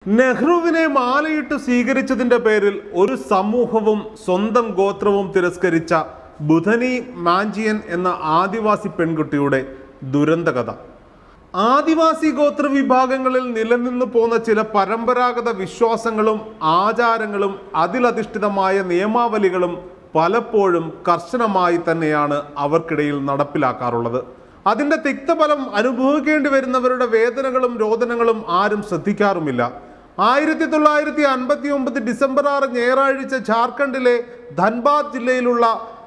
നെഹ്റുവിനെ മാലയിട്ട് സ്വീകരിച്ചതിന്റെ പേരിൽ ഒരു സമൂഹവും സ്വന്തം ഗോത്രവും തിരസ്കരിച്ച ബുധനി മാഞ്ചിയൻ എന്ന ആദിവാസി പെൺകുട്ടിയുടെ ദുരന്തകഥ ആദിവാസി ഗോത്ര വിഭാഗങ്ങളിൽ നിലനിന്നു പോന്ന ചില പരമ്പരാഗത വിശ്വാസങ്ങളും ആചാരങ്ങളും അതിലധിഷ്ഠിതമായ നിയമാവലികളും പലപ്പോഴും കർശനമായി തന്നെയാണ് അവർക്കിടയിൽ നടപ്പിലാക്കാറുള്ളത് അതിന്റെ തിക്തഫലം അനുഭവിക്കേണ്ടി വരുന്നവരുടെ വേദനകളും രോദനങ്ങളും ആരും ശ്രദ്ധിക്കാറുമില്ല ആയിരത്തി തൊള്ളായിരത്തി അൻപത്തി ഒമ്പത് ഡിസംബർ ആറ് ഞായറാഴ്ച ജാർഖണ്ഡിലെ ധൻബാദ് ജില്ലയിലുള്ള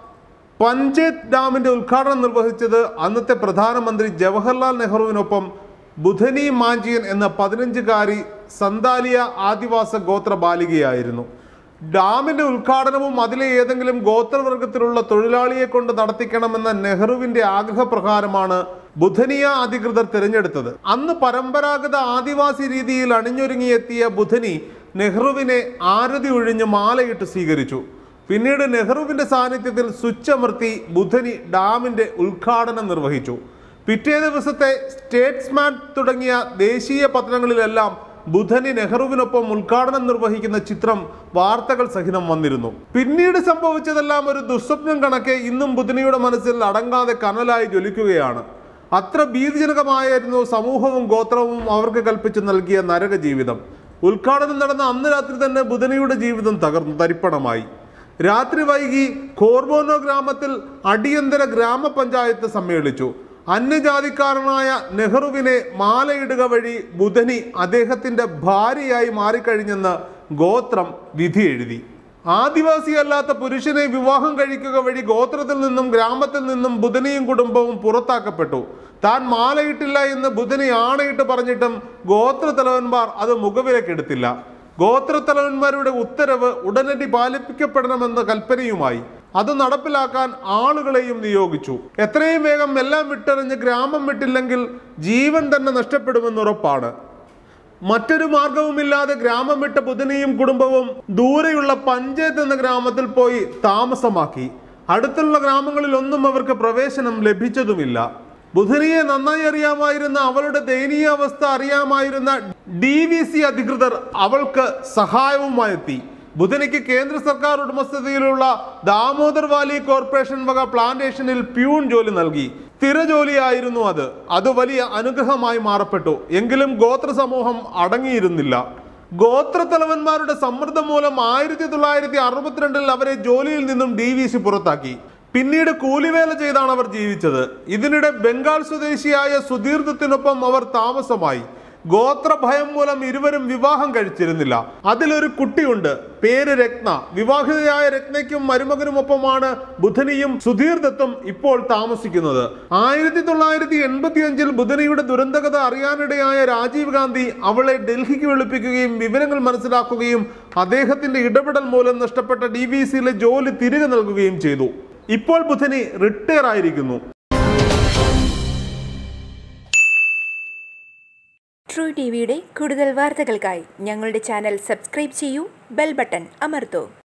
പഞ്ചേത് ഡാമിന്റെ ഉദ്ഘാടനം നിർവഹിച്ചത് അന്നത്തെ പ്രധാനമന്ത്രി ജവഹർലാൽ നെഹ്റുവിനൊപ്പം ബുധനി മാഞ്ചിയൻ എന്ന പതിനഞ്ചുകാരി സന്താലിയ ആദിവാസ ഗോത്ര ബാലികയായിരുന്നു ഡാമിന്റെ ഉദ്ഘാടനവും അതിലെ ഏതെങ്കിലും ഗോത്രവർഗത്തിലുള്ള തൊഴിലാളിയെ കൊണ്ട് നടത്തിക്കണമെന്ന നെഹ്റുവിന്റെ ആഗ്രഹപ്രകാരമാണ് ബുധനിയ അധികൃതർ തിരഞ്ഞെടുത്തത് അന്ന് പരമ്പരാഗത ആദിവാസി രീതിയിൽ അണിഞ്ഞൊരുങ്ങിയെത്തിയ ബുധനി നെഹ്റുവിനെ ആരതി ഒഴിഞ്ഞ് മാലയിട്ട് സ്വീകരിച്ചു പിന്നീട് നെഹ്റുവിന്റെ സാന്നിധ്യത്തിൽ സ്വിച്ച് അമർത്തി ബുധനി ഡാമിന്റെ ഉദ്ഘാടനം നിർവഹിച്ചു പിറ്റേ ദിവസത്തെ സ്റ്റേറ്റ്സ്മാൻ തുടങ്ങിയ ദേശീയ പത്രങ്ങളിലെല്ലാം ബുധനി നെഹ്റുവിനൊപ്പം ഉദ്ഘാടനം നിർവഹിക്കുന്ന ചിത്രം വാർത്തകൾ സഹിതം വന്നിരുന്നു പിന്നീട് സംഭവിച്ചതെല്ലാം ഒരു ദുസ്വപ്നം കണക്കെ ഇന്നും ബുധനിയുടെ മനസ്സിൽ അടങ്ങാതെ കനലായി ജ്വലിക്കുകയാണ് അത്ര ഭീതിജനകമായിരുന്നു സമൂഹവും ഗോത്രവും അവർക്ക് കൽപ്പിച്ചു നൽകിയ നരക ജീവിതം ഉദ്ഘാടനം നടന്ന അന്ന് രാത്രി തന്നെ ബുധനിയുടെ ജീവിതം തകർന്നു തരിപ്പണമായി രാത്രി വൈകി കോർബോനോ ഗ്രാമത്തിൽ അടിയന്തര ഗ്രാമപഞ്ചായത്ത് സമ്മേളിച്ചു അന്യജാതിക്കാരനായ നെഹ്റുവിനെ മാലയിടുക വഴി ബുധനി അദ്ദേഹത്തിന്റെ ഭാര്യയായി മാറിക്കഴിഞ്ഞെന്ന് ഗോത്രം വിധി എഴുതി ആദിവാസിയല്ലാത്ത പുരുഷനെ വിവാഹം കഴിക്കുക വഴി ഗോത്രത്തിൽ നിന്നും ഗ്രാമത്തിൽ നിന്നും ബുധനിയും കുടുംബവും പുറത്താക്കപ്പെട്ടു താൻ മാലയിട്ടില്ല എന്ന് ബുധനി ആണയിട്ട് പറഞ്ഞിട്ടും ഗോത്രത്തലവന്മാർ അത് മുഖവിലക്കെടുത്തില്ല ഗോത്രത്തലവന്മാരുടെ ഉത്തരവ് ഉടനടി പാലിപ്പിക്കപ്പെടണമെന്ന കൽപ്പനയുമായി അത് നടപ്പിലാക്കാൻ ആളുകളെയും നിയോഗിച്ചു എത്രയും വേഗം എല്ലാം വിട്ടെറിഞ്ഞ് ഗ്രാമം വിട്ടില്ലെങ്കിൽ ജീവൻ തന്നെ നഷ്ടപ്പെടുമെന്ന് ഉറപ്പാണ് മറ്റൊരു മാർഗവുമില്ലാതെ ഗ്രാമം വിട്ട ബുധനിയും കുടുംബവും ദൂരെയുള്ള പഞ്ചായത്ത് എന്ന ഗ്രാമത്തിൽ പോയി താമസമാക്കി അടുത്തുള്ള ഗ്രാമങ്ങളിൽ ഒന്നും അവർക്ക് പ്രവേശനം ലഭിച്ചതുമില്ല ബുധനിയെ നന്നായി അറിയാമായിരുന്ന അവളുടെ ദയനീയാവസ്ഥ അറിയാമായിരുന്ന ഡി വി സി അധികൃതർ അവൾക്ക് സഹായവുമായെത്തി ബുധനിക്ക് കേന്ദ്ര സർക്കാർ ഉടമസ്ഥതയിലുള്ള ദാമോദർ വാലി കോർപ്പറേഷൻ വക പ്ലാന്റേഷനിൽ പ്യൂൺ ജോലി നൽകി സ്ഥിര ജോലിയായിരുന്നു അത് അത് വലിയ അനുഗ്രഹമായി മാറപ്പെട്ടു എങ്കിലും ഗോത്ര സമൂഹം അടങ്ങിയിരുന്നില്ല ഗോത്രത്തലവന്മാരുടെ സമ്മർദ്ദം മൂലം ആയിരത്തി തൊള്ളായിരത്തി അറുപത്തിരണ്ടിൽ അവരെ ജോലിയിൽ നിന്നും ഡി വി സി പുറത്താക്കി പിന്നീട് കൂലിവേല ചെയ്താണ് അവർ ജീവിച്ചത് ഇതിനിടെ ബംഗാൾ സ്വദേശിയായ സുധീർദത്തിനൊപ്പം അവർ താമസമായി ഗോത്രഭയം മൂലം ഇരുവരും വിവാഹം കഴിച്ചിരുന്നില്ല അതിലൊരു കുട്ടിയുണ്ട് പേര് രത്ന വിവാഹിതയായ രത്നയ്ക്കും മരുമകനുമൊപ്പമാണ് ബുധനിയും സുധീർ ദത്തും ഇപ്പോൾ താമസിക്കുന്നത് ആയിരത്തി തൊള്ളായിരത്തി എൺപത്തി അഞ്ചിൽ ബുധനിയുടെ ദുരന്തകഥ അറിയാനിടയായ രാജീവ് ഗാന്ധി അവളെ ഡൽഹിക്ക് വിളിപ്പിക്കുകയും വിവരങ്ങൾ മനസ്സിലാക്കുകയും അദ്ദേഹത്തിന്റെ ഇടപെടൽ മൂലം നഷ്ടപ്പെട്ട ഡി ബി സിയിലെ ജോലി തിരികെ നൽകുകയും ചെയ്തു ഇപ്പോൾ ബുധനി റിട്ടയർ ആയിരിക്കുന്നു ട്രൂ ടി വിയുടെ കൂടുതൽ വാർത്തകൾക്കായി ഞങ്ങളുടെ ചാനൽ സബ്സ്ക്രൈബ് ചെയ്യൂ ബെൽ ബട്ടൺ അമർത്തൂ